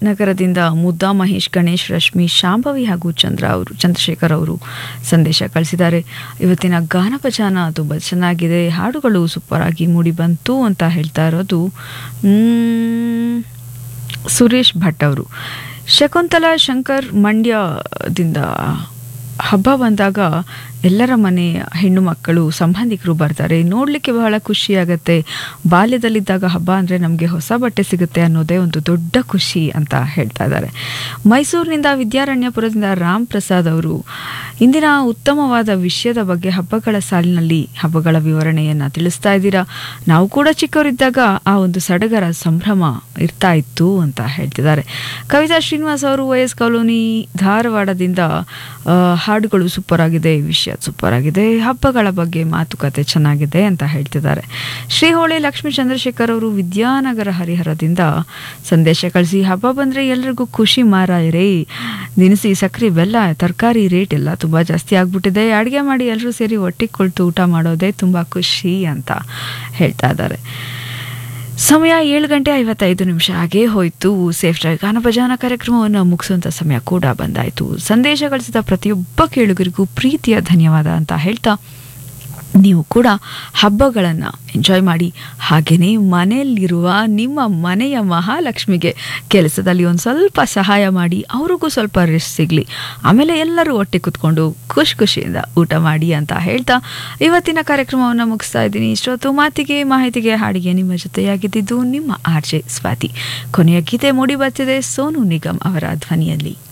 ನಗರದಿಂದ ಮುದ್ದಾ ಮಹೇಶ್ ಗಣೇಶ್ ರಶ್ಮಿ ಶಾಂಭವಿ ಹಾಗೂ ಚಂದ್ರ ಅವರು ಚಂದ್ರಶೇಖರ್ ಅವರು ಸಂದೇಶ ಕಳಿಸಿದ್ದಾರೆ ಇವತ್ತಿನ ಗಾನ ಭಜಾನ ತುಂಬ ಚೆನ್ನಾಗಿದೆ ಹಾಡುಗಳು ಸೂಪರ್ ಆಗಿ ಮೂಡಿ ಬಂತು ಅಂತ ಹೇಳ್ತಾ ಇರೋದು ಮ್, ಸುರೇಶ್ ಭಟ್ ಅವರು ಶಕುಂತಲಾ ಶಂಕರ್ ಮಂಡ್ಯದಿಂದ ಹಬ್ಬ ಬಂದಾಗ ಎಲ್ಲರ ಮನೆ ಹೆಣ್ಣು ಮಕ್ಕಳು ಸಂಬಂಧಿಕರು ಬರ್ತಾರೆ ನೋಡಲಿಕ್ಕೆ ಬಹಳ ಖುಷಿಯಾಗತ್ತೆ ಬಾಲ್ಯದಲ್ಲಿದ್ದಾಗ ಹಬ್ಬ ಅಂದರೆ ನಮಗೆ ಹೊಸ ಬಟ್ಟೆ ಸಿಗುತ್ತೆ ಅನ್ನೋದೇ ಒಂದು ದೊಡ್ಡ ಖುಷಿ ಅಂತ ಹೇಳ್ತಾ ಇದ್ದಾರೆ ಮೈಸೂರಿನಿಂದ ವಿದ್ಯಾರಣ್ಯಪುರದಿಂದ ರಾಮ್ ಪ್ರಸಾದ್ ಅವರು ಇಂದಿನ ಉತ್ತಮವಾದ ವಿಷಯದ ಬಗ್ಗೆ ಹಬ್ಬಗಳ ಸಾಲಿನಲ್ಲಿ ಹಬ್ಬಗಳ ವಿವರಣೆಯನ್ನು ತಿಳಿಸ್ತಾ ಇದ್ದೀರಾ ನಾವು ಕೂಡ ಚಿಕ್ಕವರಿದ್ದಾಗ ಆ ಒಂದು ಸಡಗರ ಸಂಭ್ರಮ ಇರ್ತಾ ಇತ್ತು ಅಂತ ಹೇಳ್ತಿದ್ದಾರೆ ಕವಿತಾ ಶ್ರೀನಿವಾಸ್ ಅವರು ವೈಎಸ್ ಕಾಲೋನಿ ಧಾರವಾಡದಿಂದ ಆ, ಹಾಡುಗಳು ಸೂಪರ್ ಆಗಿದೆ ವಿಷಯ ಸೂಪರ್ ಆಗಿದೆ ಹಬ್ಬಗಳ ಬಗ್ಗೆ ಮಾತುಕತೆ ಚೆನ್ನಾಗಿದೆ ಅಂತ ಹೇಳ್ತಿದ್ದಾರೆ ಶ್ರೀಹೋಳಿ ಲಕ್ಷ್ಮೀ ಚಂದ್ರಶೇಖರ್ ಅವರು ವಿದ್ಯಾನಗರ ಹರಿಹರದಿಂದ ಸಂದೇಶ ಕಳಿಸಿ ಹಬ್ಬ ಬಂದರೆ ಎಲ್ರಿಗೂ ಖುಷಿ ಮಾರಾಯರೇ ದಿನಸಿ ಸಕ್ಕರೆ ಬೆಲ್ಲ ತರಕಾರಿ ರೇಟ್ ಎಲ್ಲ ತುಂಬ ಜಾಸ್ತಿ ಆಗ್ಬಿಟ್ಟಿದೆ ಅಡುಗೆ ಮಾಡಿ ಎಲ್ಲರೂ ಸೇರಿ ಒಟ್ಟಿಗೆ ಕುಳಿತು ಊಟ ಮಾಡೋದೇ ತುಂಬ ಖುಷಿ ಅಂತ ಹೇಳ್ತಾ ಇದ್ದಾರೆ ಸಮಯ ಏಳು ಗಂಟೆ ಐವತ್ತೈದು ನಿಮಿಷ ಹಾಗೇ ಹೋಯಿತು ಸೇಫ್ ಡ್ರೈವ್ ಗಾನ ಭಜಾನ ಕಾರ್ಯಕ್ರಮವನ್ನು ಮುಗಿಸುವಂಥ ಸಮಯ ಕೂಡ ಬಂದಾಯಿತು ಸಂದೇಶ ಗಳಿಸಿದ ಪ್ರತಿಯೊಬ್ಬ ಕೇಳುಗರಿಗೂ ಪ್ರೀತಿಯ ಧನ್ಯವಾದ ಅಂತ ಹೇಳ್ತಾ ನೀವು ಕೂಡ ಹಬ್ಬಗಳನ್ನು ಎಂಜಾಯ್ ಮಾಡಿ ಹಾಗೆಯೇ ಮನೆಯಲ್ಲಿರುವ ನಿಮ್ಮ ಮನೆಯ ಮಹಾಲಕ್ಷ್ಮಿಗೆ ಕೆಲಸದಲ್ಲಿ ಒಂದು ಸ್ವಲ್ಪ ಸಹಾಯ ಮಾಡಿ ಅವ್ರಿಗೂ ಸ್ವಲ್ಪ ರೆಸ್ಟ್ ಸಿಗಲಿ ಆಮೇಲೆ ಎಲ್ಲರೂ ಒಟ್ಟಿಗೆ ಕುತ್ಕೊಂಡು ಖುಷಿ ಖುಷಿಯಿಂದ ಊಟ ಮಾಡಿ ಅಂತ ಹೇಳ್ತಾ ಇವತ್ತಿನ ಕಾರ್ಯಕ್ರಮವನ್ನು ಮುಗಿಸ್ತಾ ಇದ್ದೀನಿ ಇಷ್ಟೊತ್ತು ಮಾತಿಗೆ ಮಾಹಿತಿಗೆ ಹಾಡಿಗೆ ನಿಮ್ಮ ಜೊತೆಯಾಗಿದ್ದಿದ್ದು ನಿಮ್ಮ ಆರ್ ಜೆ ಸ್ವಾತಿ ಕೊನೆಯ ಗೀತೆ ಮೂಡಿ ಬರ್ತಿದೆ ಸೋನು ನಿಗಮ್ ಅವರ ಧ್ವನಿಯಲ್ಲಿ